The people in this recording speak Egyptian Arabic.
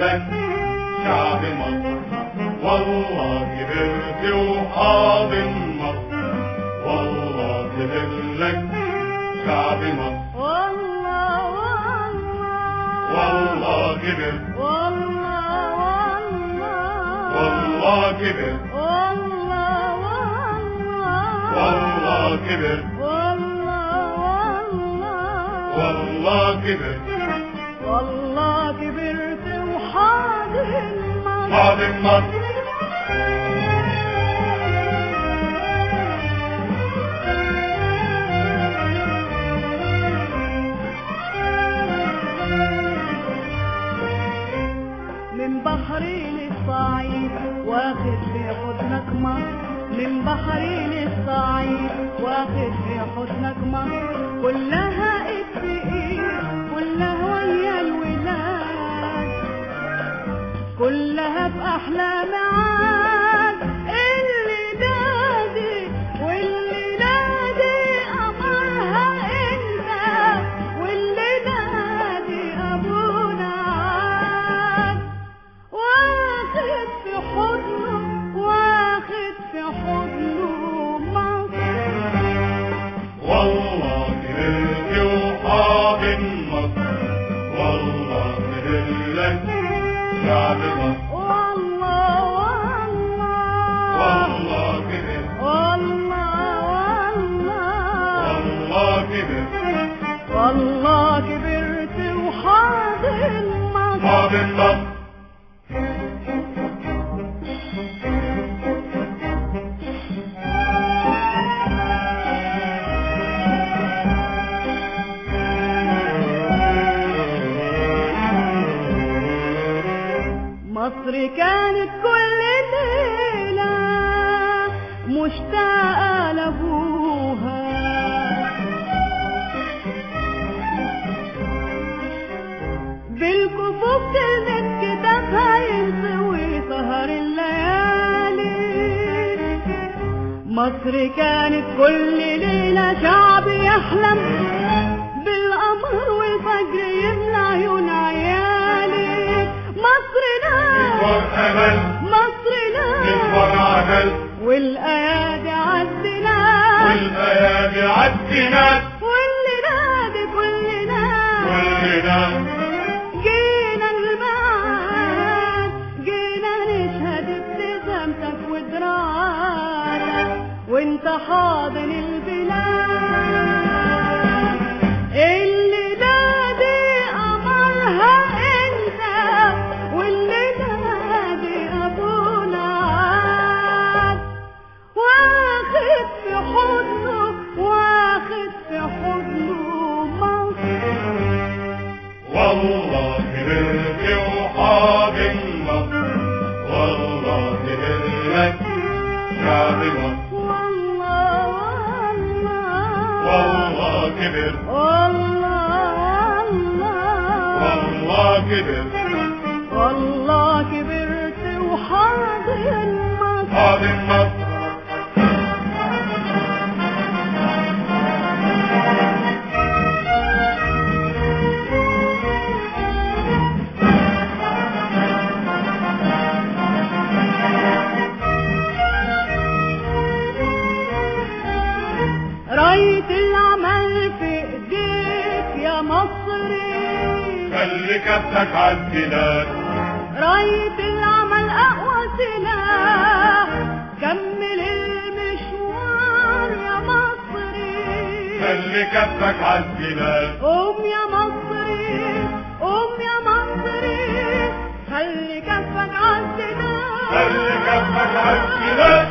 لك شعب مصر والله كبرت وحاضن مصر والله كبر لك شعب مصر والله والله والله كبر والله والله والله كبر والله والله والله كبر والله والله والله كبر والله كبرت وحاضن مصر حاضن مصر من بحرين الصعيد واخد في حضنك مصر من بحرين الصعيد واخد في حضنك مصر كلها ايد في ايد كلها ويا الولاد كلها في احلى معاد اللي نادي واللي نادي امرها انت واللي نادي ابونا عاد واخد في حضنه واخد في حضنه مصر والله كبرت وحاضن مصر والله كبر لك شعب مصر والله والله والله كبر والله والله والله كبر والله كبرت وحاضن مصر حاضن مصر مصر كانت كل ليلة مشتاقة لأبوها بالكفوف تلمس كتابها ينسوي سهر الليالي مصر كانت كل ليلة شعب يحلم بالقمر والفجر يملى عيون عيالي مصرنا مشوار امل مصرنا مشوار عمل والايادي عدنا والايادي عدنا واللي نادي كلنا كلنا جينا المعاد جينا نشهد ابتسامتك ودراعاتك وانت حاضن البلاد اللي نادي امرها انت واللي نادي ابونا عاد واخد في حضنه واخد في حضنه مصر والله كبرت وحاضن مصر والله كبر لك شعب مصر والله والله والله كبر والله والله كبر والله كبرت وحاضن مصر حاضن مصر راية العمل في ايديك يا مصري خلي كفك عالبلاد راية العمل اقوى سلاح كمل المشوار يا مصري خلي كفك عالبلاد قوم يا مصري قوم يا مصري خلي كفك عالسلاح خلي كفك عالبلاد